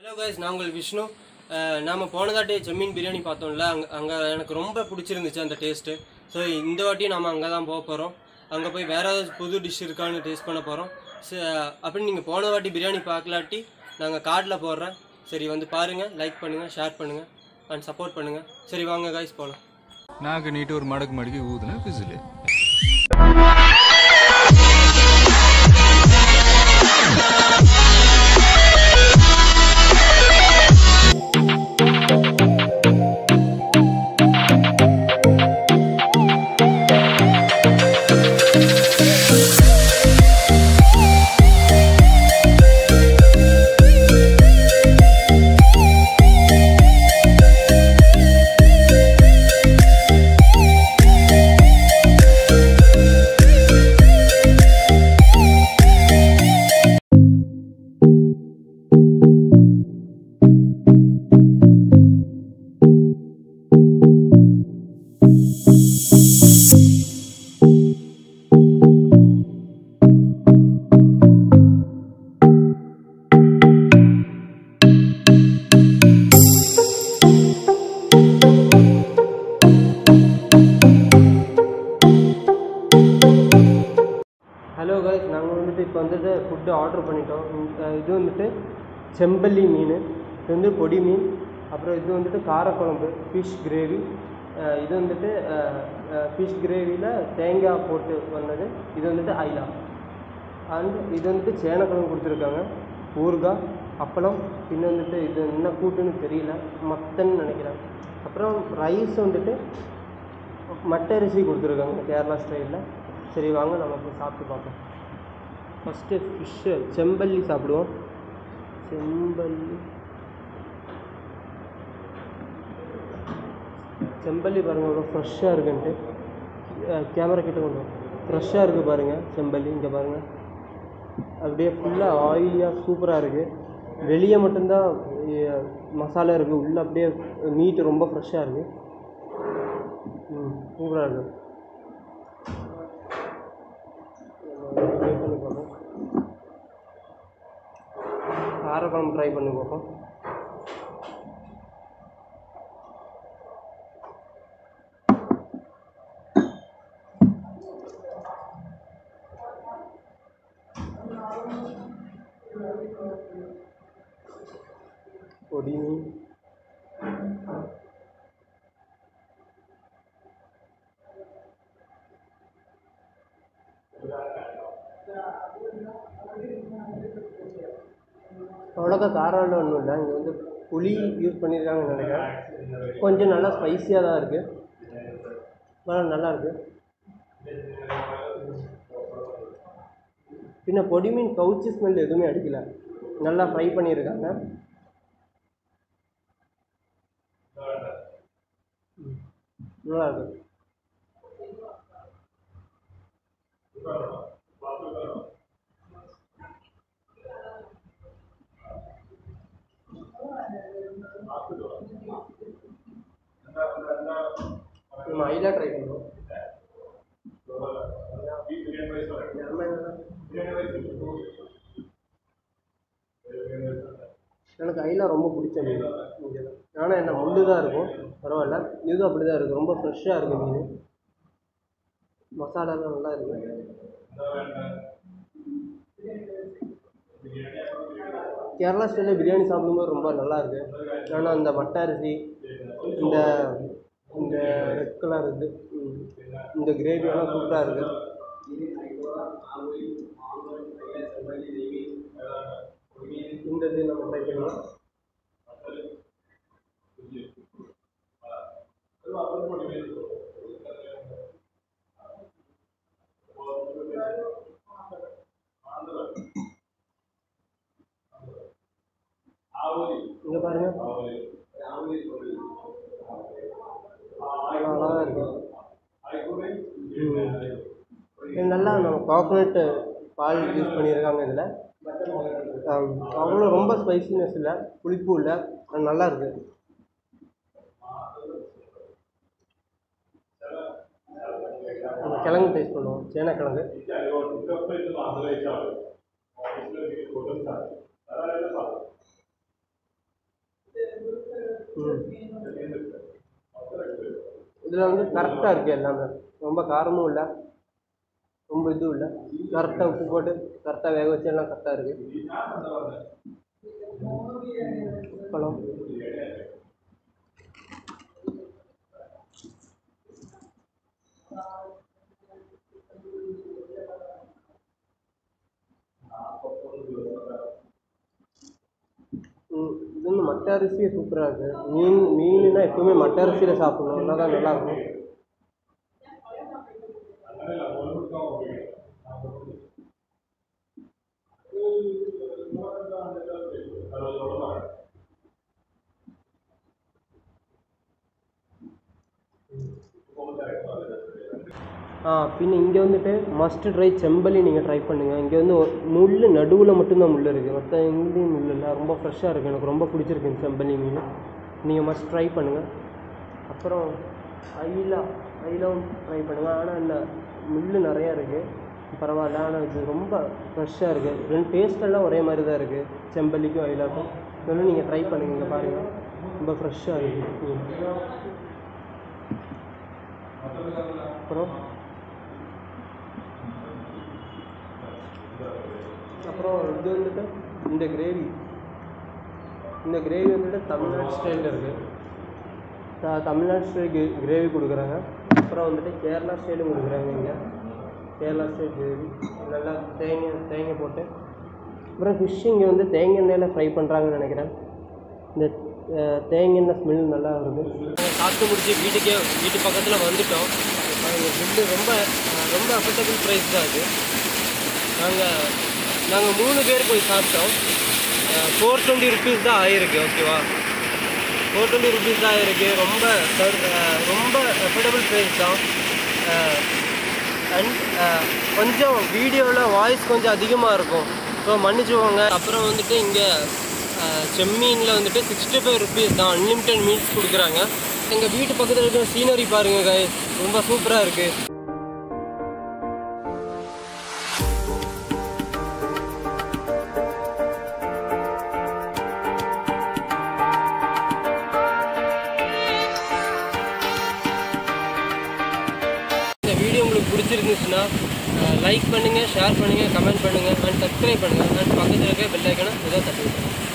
Hello guys நான் உங்கள் விஷ்ணு அஹ் நாம போன தாட்டி செம்மீன் பிரியாணி பார்த்தோம்ல அங்கே அங்கே எனக்கு ரொம்ப பிடிச்சிருந்துச்சு அந்த டேஸ்ட்டு ஸோ இந்த வாட்டி நாம் அங்கே தான் போக போகிறோம் அங்கே போய் வேறு ஏதாவது புது டிஷ் இருக்கான்னு டேஸ்ட் பண்ண போகிறோம் அப்படி நீங்கள் போன வாட்டி பிரியாணி பார்க்கலாட்டி நாங்கள் கார்டில் போடுறேன் சரி வந்து பாருங்கள் லைக் பண்ணுங்கள் ஷேர் பண்ணுங்கள் அண்ட் சப்போர்ட் பண்ணுங்கள் சரி வாங்க கைஸ் போகலாம் நாக்கு நீட்டு ஒரு மடக்கு மடக்கி ஊதுன விசிலு ஹலோ கைஸ் நாங்கள் வந்துட்டு இப்போ வந்துட்டு ஃபுட்டு ஆர்டர் பண்ணிட்டோம் இந்த இது வந்துட்டு செம்பல்லி மீன் இது வந்து பொடி மீன் அப்புறம் இது வந்துட்டு காரக்குழம்பு ஃபிஷ் கிரேவி இது வந்துட்டு ஃபிஷ் கிரேவியில் தேங்காய் போட்டு வந்தது இது வந்துட்டு ஐலா அண்ட் இது வந்துட்டு சேனக்கிழங்கு கொடுத்துருக்காங்க ஊறுகாய் அப்பளம் பின்ன வந்துட்டு இது என்ன கூட்டுன்னு தெரியல மத்தன்னு நினைக்கிறேன் அப்புறம் ரைஸ் வந்துட்டு மட்டை அரிசி கொடுத்துருக்காங்க கேரளா ஸ்டைலில் சரி வாங்க நம்ம போய் சாப்பிட்டு பார்ப்போம் ஃபஸ்ட்டு ஃபிஷ்ஷு செம்பல்லி சாப்பிடுவோம் செம்பல்லி செம்பல்லி பாருங்கள் எவ்வளோ ஃப்ரெஷ்ஷாக இருக்குன்ட்டு கேமரா கிட்ட கொண்டு ஃப்ரெஷ்ஷாக இருக்குது பாருங்கள் செம்பல்லி இங்கே பாருங்கள் அப்படியே ஃபுல்லாக ஆயிலியாக சூப்பராக இருக்குது வெளியே மட்டும்தான் அஹ், மசாலா இருக்குது உள்ளே அப்படியே மீட் ரொம்ப ஃப்ரெஷ்ஷாக இருக்குது ம் சூப்பராக இருக்குது ட்ரை பண்ணி பார்ப்போம் காரக்குழம்பு ட்ரை பண்ணி பார்ப்போம் பொடி மீன் அவ்வளோக்கா காரம் ஒன்றும் இல்லை இங்கே வந்து புளி யூஸ் பண்ணியிருக்காங்கன்னு நினைக்கிறேன் கொஞ்சம் நல்லா ஸ்பைஸியாக தான் இருக்குது ஆனால் நல்லா இருக்கு பின்ன பொடி மீன் கவுச்சி ஸ்மெல் எதுவுமே அடிக்கல நல்லா ஃப்ரை பண்ணியிருக்காங்க ம். நல்லா இருக்கு நம்ம ஐலா ட்ரை பண்ணுவோம் எனக்கு ஐலா ரொம்ப பிடிச்ச மீன் ஆனால் என்ன முள்ளு தான் இருக்கும் பரவாயில்ல இதுவும் அப்படி தான் இருக்குது ரொம்ப ஃப்ரெஷ்ஷாக இருக்குது மீன் மசாலாலாம் நல்லா இருக்கு கேரளா ஸ்டைலில் பிரியாணி சாப்பிடும்போது ரொம்ப நல்லா இருக்கு ஆனால் அந்த மட்டை அரிசி இந்த இந்த ரெட் கலர் இது ம், இந்த கிரேவியெல்லாம் சூப்பராக இருக்கு இந்த இது நம்ம ட்ரை பண்ணலாம் இங்க பாருங்க நல்லா அழகா இருக்கு ம். இது நல்லா நம்ம கோகோனட் பால் யூஸ் பண்ணியிருக்காங்க இதில் அவ்வளோ ரொம்ப ஸ்பைசினஸ் இல்லை புளிப்பும் இல்லை அது நல்லா இருக்கு நம்ம கிழங்கு டேஸ்ட் பண்ணுவோம் சேனக்கிழங்கு ம் இதில் வந்து கரெக்டாக இருக்குது எல்லாமே ரொம்ப காரமும் இல்லை ரொம்ப இதுவும் இல்லை கரெக்டாக உப்பு போட்டு கரெக்டாக வேக வச்சு எல்லாம் கரெக்டாக இருக்குது பழம் ம், இது வந்து மட்டை அரிசியே சூப்பராக இருக்குது மீன் மீனுனா எப்பவுமே மட்டை அரிசியில் சாப்பிடணும் நல்லா தான் நல்லாயிருக்கும் ஆ பின்ன இங்கே வந்துட்டு மஸ்ட் ட்ரை செம்பலி நீங்கள் ட்ரை பண்ணுங்கள் இங்கே வந்து ஒரு முள் நடுவில் மட்டும்தான் முள் இருக்குது மற்ற எங்கேயும் முள் இல்லை ரொம்ப ஃப்ரெஷ்ஷாக இருக்குது எனக்கு ரொம்ப பிடிச்சிருக்கு இந்த செம்பலி மீன் நீங்கள் மஸ்ட் ட்ரை பண்ணுங்கள் அப்புறம் ஐலா ஐலாவும் ட்ரை பண்ணுங்கள் ஆனால் என்ன முள் நிறையா இருக்குது பரவாயில்ல ஆனால் இது ரொம்ப ஃப்ரெஷ்ஷாக இருக்குது ரெண்டு டேஸ்ட் எல்லாம் ஒரே மாதிரி தான் இருக்குது செம்பல்லிக்கும் ஐலாக்கும் இதெல்லாம் நீங்கள் ட்ரை பண்ணுங்கள் இங்கே பாருங்கள் ரொம்ப ஃப்ரெஷ்ஷாக இருக்குது மீன் அப்புறம் அப்புறம் இது வந்துட்டு இந்த கிரேவி இந்த கிரேவி வந்துட்டு தமிழ்நாடு ஸ்டைலில் இருக்குது த- தமிழ்நாடு ஸ்டைல் கிரேவி கொடுக்குறாங்க அப்புறம் வந்துட்டு கேரளா ஸ்டைலும் கொடுக்குறாங்க இங்கே கேரளா ஸ்டைல் கிரேவி நல்லா தேங்காய் தேங்காய் போட்டு அப்புறம் ஃபிஷ் இங்கே வந்து தேங்காய் எண்ணெயில் ஃப்ரை பண்ணுறாங்கன்னு நினைக்கிறேன் இந்த அஹ், தேங்காய் எண்ணெய் ஸ்மெல் நல்லா வருது சாப்பிட்டு முடிச்சு வீட்டுக்கே வீட்டு பக்கத்தில் வந்துட்டோம் ஃபுட்டு ரொம்ப அஹ், ரொம்ப அஃபர்டபுள் ப்ரைஸ் தான் அது நாங்கள் நாங்கள் மூணு பேர் போய் சாப்பிட்டோம் ஃபோர் டுவெண்ட்டி ருபீஸ் தான் ஆயிருக்கு ஓகேவா ஃபோர் டுவெண்ட்டி ருபீஸ் தான் ஆயிருக்கு ரொம்ப சர்- அஹ், ரொம்ப அஃபோர்டபுள் ப்ரைஸ் தான் அண்ட் கொஞ்சம் வீடியோவில் வாய்ஸ் கொஞ்சம் அதிகமாக இருக்கும் ஸோ மன்னிச்சுக்கோங்க அப்புறம் வந்துட்டு இங்கே செம்மீனில் வந்துட்டு சிக்ஸ்டி ஃபைவ் ருபீஸ் தான் அன்லிமிட்டெட் மீல்ஸ் கொடுக்குறாங்க எங்கள் வீட்டு பக்கத்தில் இருக்கிற சீனரி பாருங்க guys ரொம்ப சூப்பராக இருக்குது இந்த வீடியோ உங்களுக்கு பிடிச்சிருந்துச்சுன்னா லைக் பண்ணுங்கள் ஷேர் பண்ணுங்கள் கமெண்ட் பண்ணுங்கள் அண்ட் சப்ஸ்கிரைப் பண்ணுங்கள் அண்ட் பக்கத்தில் இருக்க பெல் ஐக்கனை ஏதோ தட்டி விட்டுருங்க